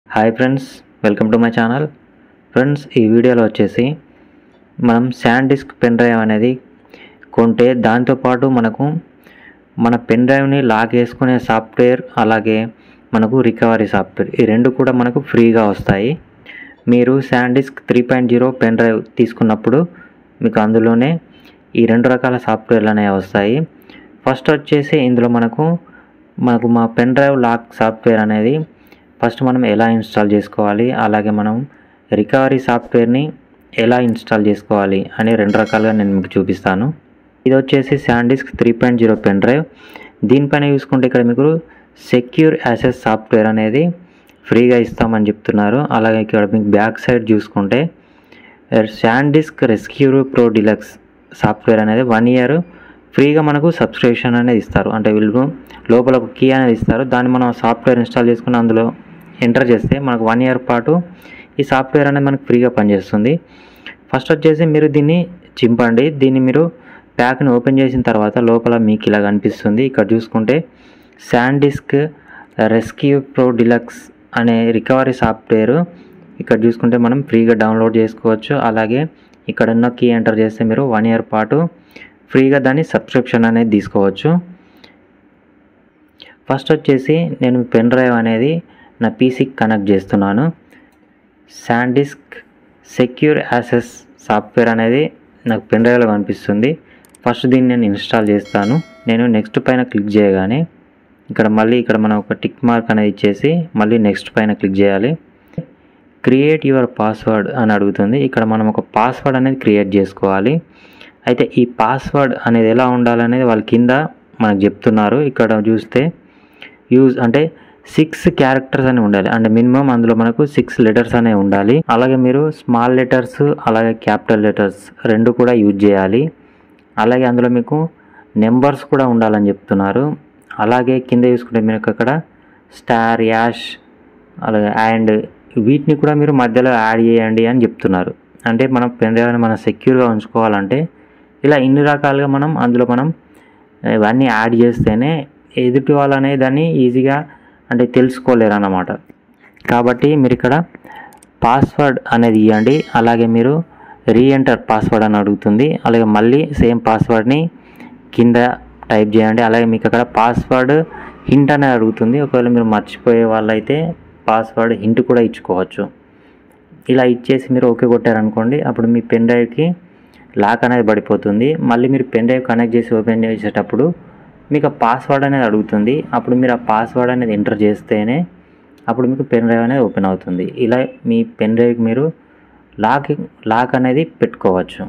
hi friends welcome to my channel friends ఈ వీడియోలో వచ్చేసి మనం శాండ్ డిస్క్ పెన్ డ్రైవ్ అనేది కొంటే దాంతోపాటు మనకు మన పెన్ డ్రైవ్ని లాక్ వేసుకునే సాఫ్ట్వేర్ అలాగే మనకు రికవరీ సాఫ్ట్వేర్ ఈ రెండు కూడా మనకు ఫ్రీగా వస్తాయి మీరు SanDisk three point zero pen drive తీసుకున్నప్పుడు మీకు అందులోనే ఈ రెండు రకాల సాఫ్ట్వేర్లు అనేవి వస్తాయి ఫస్ట్ వచ్చేసి ఇందులో మనకు మనకు మా పెన్ డ్రైవ్ లాక్ సాఫ్ట్వేర్ అనేది ఫస్ట్ మనం ఎలా ఇన్స్టాల్ చేసుకోవాలి అలాగే మనం రికవరీ సాఫ్ట్వేర్ని ఎలా ఇన్స్టాల్ చేసుకోవాలి అని రెండు రకాలుగా నేను మీకు చూపిస్తాను ఇది వచ్చేసి SanDisk three point zero pen drive దీనిపైన చూసుకుంటే ఇక్కడ మీకు సెక్యూర్ యాసెస్ సాఫ్ట్వేర్ అనేది ఫ్రీగా ఇస్తామని చెప్తున్నారు అలాగే ఇక్కడ మీకు బ్యాక్ సైడ్ చూసుకుంటే SanDisk rescue pro deluxe software అనేది వన్ ఇయర్ ఫ్రీగా మనకు సబ్స్క్రిప్షన్ అనేది ఇస్తారు అంటే వీళ్ళు లోపల ఒక కీ అనేది ఇస్తారు దాన్ని మనం సాఫ్ట్వేర్ ఇన్స్టాల్ చేసుకుని అందులో ఎంటర్ చేస్తే మనకు వన్ ఇయర్ పాటు ఈ సాఫ్ట్వేర్ అనేది మనకు ఫ్రీగా పనిచేస్తుంది ఫస్ట్ వచ్చేసి మీరు దీన్ని చింపండి దీన్ని మీరు ప్యాక్ని ఓపెన్ చేసిన తర్వాత లోపల మీకు ఇలా కనిపిస్తుంది ఇక్కడ చూసుకుంటే శాండిస్క్ రెస్క్యూ ప్రో డిలక్స్ అనే రికవరీ సాఫ్ట్వేర్ ఇక్కడ చూసుకుంటే మనం ఫ్రీగా డౌన్లోడ్ చేసుకోవచ్చు అలాగే ఇక్కడ ఉన్న కీ ఎంటర్ చేస్తే మీరు వన్ ఇయర్ పాటు ఫ్రీగా దాన్ని సబ్స్క్రిప్షన్ అనేది తీసుకోవచ్చు ఫస్ట్ వచ్చేసి నేను పెన్ డ్రైవ్ అనేది నా పీసీకి కనెక్ట్ చేస్తున్నాను శాండిస్క్ సెక్యూర్ యాసెస్ సాఫ్ట్వేర్ అనేది నాకు పెన్ డ్రైవ్లో కనిపిస్తుంది ఫస్ట్ దీన్ని నేను ఇన్స్టాల్ చేస్తాను నేను నెక్స్ట్ పైన క్లిక్ చేయగానే ఇక్కడ మళ్ళీ ఇక్కడ మనం ఒక టిక్ మార్క్ అనేది ఇచ్చేసి మళ్ళీ నెక్స్ట్ పైన క్లిక్ చేయాలి క్రియేట్ యువర్ పాస్వర్డ్ అని అడుగుతుంది ఇక్కడ మనం ఒక పాస్వర్డ్ అనేది క్రియేట్ చేసుకోవాలి అయితే ఈ పాస్వర్డ్ అనేది ఎలా ఉండాలనేది వాళ్ళ కింద మనకు చెప్తున్నారు ఇక్కడ చూస్తే యూజ్ అంటే సిక్స్ క్యారెక్టర్స్ అని ఉండాలి అంటే మినిమం అందులో మనకు సిక్స్ లెటర్స్ అనేవి ఉండాలి అలాగే మీరు స్మాల్ లెటర్స్ అలాగే క్యాపిటల్ లెటర్స్ రెండు కూడా యూజ్ చేయాలి అలాగే అందులో మీకు నెంబర్స్ కూడా ఉండాలని చెప్తున్నారు అలాగే కింద చూసుకుంటే మీరు అక్కడ స్టార్ యాష్ అలాగే అండ్ వీటిని కూడా మీరు మధ్యలో యాడ్ చేయండి అని చెప్తున్నారు అంటే మనం పెన్ డ్రైవ్ని మనం సెక్యూర్గా ఉంచుకోవాలంటే ఇలా ఇన్ని రకాలుగా మనం అందులో మనం ఇవన్నీ యాడ్ చేస్తేనే ఎదుటి వాళ్ళు అనేది దాన్ని ఈజీగా అంటే తెలుసుకోలేరు అన్నమాట కాబట్టి మీరు ఇక్కడ పాస్వర్డ్ అనేది ఇవ్వండి అలాగే మీరు రీఎంటర్ పాస్వర్డ్ అని అడుగుతుంది అలాగే మళ్ళీ సేమ్ పాస్వర్డ్ని కింద టైప్ చేయండి అలాగే మీకు అక్కడ పాస్వర్డ్ హింట్ అనేది అడుగుతుంది ఒకవేళ మీరు మర్చిపోయే వాళ్ళైతే పాస్వర్డ్ హింట్ కూడా ఇచ్చుకోవచ్చు ఇలా ఇచ్చేసి మీరు ఓకే కొట్టారనుకోండి అప్పుడు మీ పెన్ డ్రైవ్కి లాక్ అనేది పడిపోతుంది మళ్ళీ మీరు పెన్ డ్రైవ్ కనెక్ట్ చేసి ఓపెన్ చేసేటప్పుడు మీకు ఆ పాస్వర్డ్ అనేది అడుగుతుంది అప్పుడు మీరు ఆ పాస్వర్డ్ అనేది ఎంటర్ చేస్తేనే అప్పుడు మీకు పెన్ డ్రైవ్ అనేది ఓపెన్ అవుతుంది ఇలా మీ పెన్ డ్రైవ్కి మీరు లాక్ లాక్ అనేది పెట్టుకోవచ్చు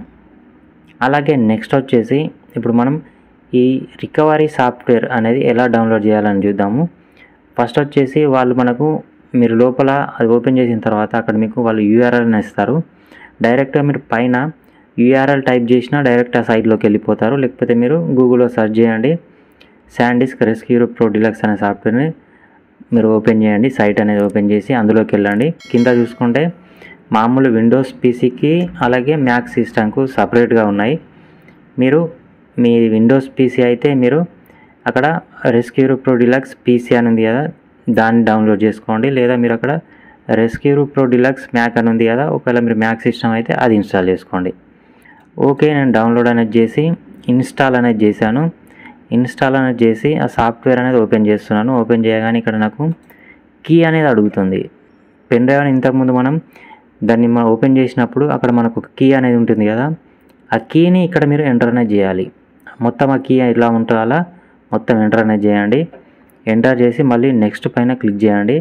అలాగే నెక్స్ట్ వచ్చేసి ఇప్పుడు మనం ఈ రికవరీ సాఫ్ట్వేర్ అనేది ఎలా డౌన్లోడ్ చేయాలని చూద్దాము ఫస్ట్ వచ్చేసి వాళ్ళు మనకు మీరు లోపల అది ఓపెన్ చేసిన తర్వాత అక్కడ మీకు వాళ్ళు యూఆర్ఎల్ అని ఇస్తారు డైరెక్ట్గా మీరు పైన యూఆర్ఎల్ టైప్ చేసినా డైరెక్ట్ ఆ సైట్లోకి వెళ్ళిపోతారు లేకపోతే మీరు గూగుల్లో సెర్చ్ చేయండి శాండిస్క్ రెస్క్యూ ప్రో డిలక్స్ అనే సాఫ్ట్వేర్ని మీరు ఓపెన్ చేయండి సైట్ అనేది ఓపెన్ చేసి అందులోకి వెళ్ళండి కింద చూసుకుంటే మామూలు విండోస్ పీసీకి అలాగే మ్యాక్ సిస్టమ్కు సపరేట్గా ఉన్నాయి మీరు మీ విండోస్ పీసీ అయితే మీరు అక్కడ రెస్క్యూ ప్రో డిలక్స్ పీసీ అని ఉంది కదా దాన్ని డౌన్లోడ్ చేసుకోండి లేదా మీరు అక్కడ రెస్క్యూ ప్రో డిలక్స్ మ్యాక్ అని ఉంది కదా ఒకవేళ మీరు మ్యాక్ సిస్టమ్ అయితే అది ఇన్స్టాల్ చేసుకోండి ఓకే నేను డౌన్లోడ్ అనేది చేసి ఇన్స్టాల్ అనేది చేశాను ఇన్స్టాల్ అనేది చేసి ఆ సాఫ్ట్వేర్ అనేది ఓపెన్ చేస్తున్నాను ఓపెన్ చేయగానే ఇక్కడ నాకు కీ అనేది అడుగుతుంది పెన్ డ్రైవ్ ఇంతకుముందు మనం దాన్ని మనం ఓపెన్ చేసినప్పుడు అక్కడ మనకు ఒక కీ అనేది ఉంటుంది కదా ఆ కీని ఇక్కడ మీరు ఎంటర్ అనేది చేయాలి మొత్తం ఆ కీ ఎలా ఉంటుందో అలా మొత్తం ఎంటర్ అనేది చేయండి ఎంటర్ చేసి మళ్ళీ నెక్స్ట్ పైన క్లిక్ చేయండి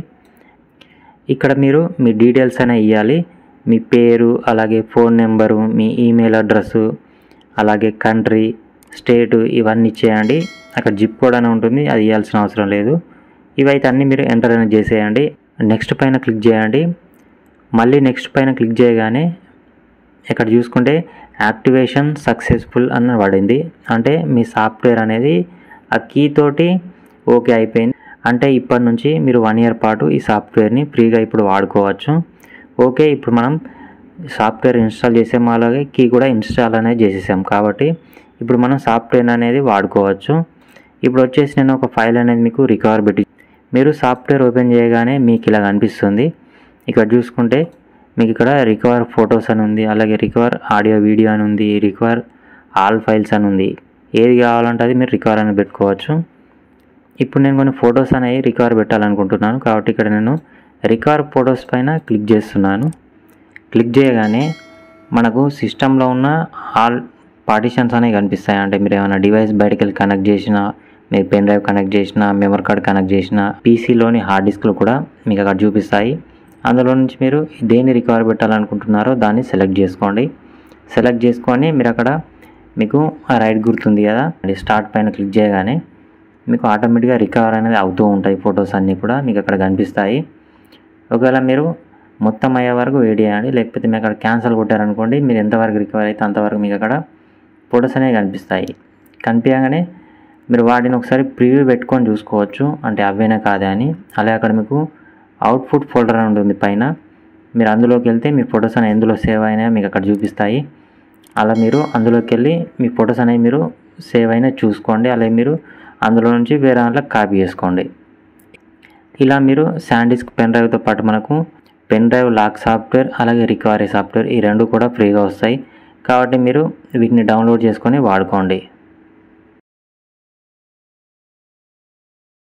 ఇక్కడ మీరు మీ డీటెయిల్స్ అనేవి ఇవ్వాలి మీ పేరు అలాగే ఫోన్ నెంబరు మీ ఈమెయిల్ అడ్రస్సు అలాగే కంట్రీ స్టేటు ఇవన్నీ ఇచ్చేయండి అక్కడ జిప్ కోడ్ అని ఉంటుంది అది ఇవ్వాల్సిన అవసరం లేదు ఇవైతే అన్నీ మీరు ఎంటర్ అనేది చేసేయండి నెక్స్ట్ పైన క్లిక్ చేయండి మళ్ళీ నెక్స్ట్ పైన క్లిక్ చేయగానే ఇక్కడ చూసుకుంటే యాక్టివేషన్ సక్సెస్ఫుల్ అని పడింది అంటే మీ సాఫ్ట్వేర్ అనేది ఆ కీ తోటి ఓకే అయిపోయింది అంటే ఇప్పటి నుంచి మీరు వన్ ఇయర్ పాటు ఈ సాఫ్ట్వేర్ని ఫ్రీగా ఇప్పుడు వాడుకోవచ్చు ఓకే ఇప్పుడు మనం సాఫ్ట్వేర్ ఇన్స్టాల్ చేసాము అలాగే కీ కూడా ఇన్స్టాల్ అనేది చేసేసాం కాబట్టి ఇప్పుడు మనం సాఫ్ట్వేర్ అనేది వాడుకోవచ్చు ఇప్పుడు వచ్చేసి నేను ఒక ఫైల్ అనేది మీకు రికవర్ పెట్టి మీరు సాఫ్ట్వేర్ ఓపెన్ చేయగానే మీకు ఇలా కనిపిస్తుంది ఇక్కడ చూసుకుంటే మీకు ఇక్కడ రికవర్ ఫొటోస్ అని ఉంది అలాగే రికవర్ ఆడియో వీడియో అని ఉంది రికవర్ ఆల్ ఫైల్స్ అని ఉంది ఏది కావాలంటే అది మీరు రికవర్ అని పెట్టుకోవచ్చు ఇప్పుడు నేను కొన్ని ఫొటోస్ అనేవి రికవర్ పెట్టాలనుకుంటున్నాను కాబట్టి ఇక్కడ నేను రికవర్ ఫొటోస్ పైన క్లిక్ చేస్తున్నాను క్లిక్ చేయగానే మనకు సిస్టంలో ఉన్న ఆల్ పార్టిషన్స్ అనేవి కనిపిస్తాయి అంటే మీరు ఏమైనా డివైస్ బయటకు వెళ్ళి కనెక్ట్ చేసినా మీరు పెన్ డ్రైవ్ కనెక్ట్ చేసిన మెమరీ కార్డ్ కనెక్ట్ చేసిన పీసీలోని హార్డ్ డిస్క్లు కూడా మీకు అక్కడ చూపిస్తాయి అందులో నుంచి మీరు దేన్ని రికవర్ పెట్టాలనుకుంటున్నారో దాన్ని సెలెక్ట్ చేసుకోండి సెలెక్ట్ చేసుకొని మీరు అక్కడ మీకు ఆ రైట్ గుర్తుంది కదా అది స్టార్ట్ పైన క్లిక్ చేయగానే మీకు ఆటోమేటిక్గా రికవర్ అనేది అవుతూ ఉంటాయి ఫొటోస్ అన్నీ కూడా మీకు అక్కడ కనిపిస్తాయి ఒకవేళ మీరు మొత్తం అయ్యే వరకు వెయిట్ చేయండి లేకపోతే మీకు అక్కడ క్యాన్సిల్ కొట్టారనుకోండి మీరు ఎంతవరకు రికవర్ అయితే అంతవరకు మీకు అక్కడ ఫొటోస్ అనేవి కనిపిస్తాయి కనిపించగానే మీరు వాటిని ఒకసారి ప్రివ్యూ పెట్టుకొని చూసుకోవచ్చు అంటే అవేనా కాదా అని అలాగే అక్కడ మీకు అవుట్పుట్ ఫోల్డర్ అని ఉంటుంది పైన మీరు అందులోకి వెళ్తే మీ ఫొటోస్ అనేవి ఎందులో సేవ్ అయినాయో మీకు అక్కడ చూపిస్తాయి అలా మీరు అందులోకి వెళ్ళి మీ ఫొటోస్ అనేవి మీరు సేవ్ అయినా చూసుకోండి అలాగే మీరు అందులో నుంచి వేరే దాంట్లో కాపీ చేసుకోండి ఇలా మీరు శాండిస్క్ పెన్ డ్రైవ్తో పాటు మనకు పెన్ డ్రైవ్ లాక్ సాఫ్ట్వేర్ అలాగే రికవరీ సాఫ్ట్వేర్ ఈ రెండు కూడా ఫ్రీగా వస్తాయి కాబట్టి మీరు వీటిని డౌన్లోడ్ చేసుకొని వాడుకోండి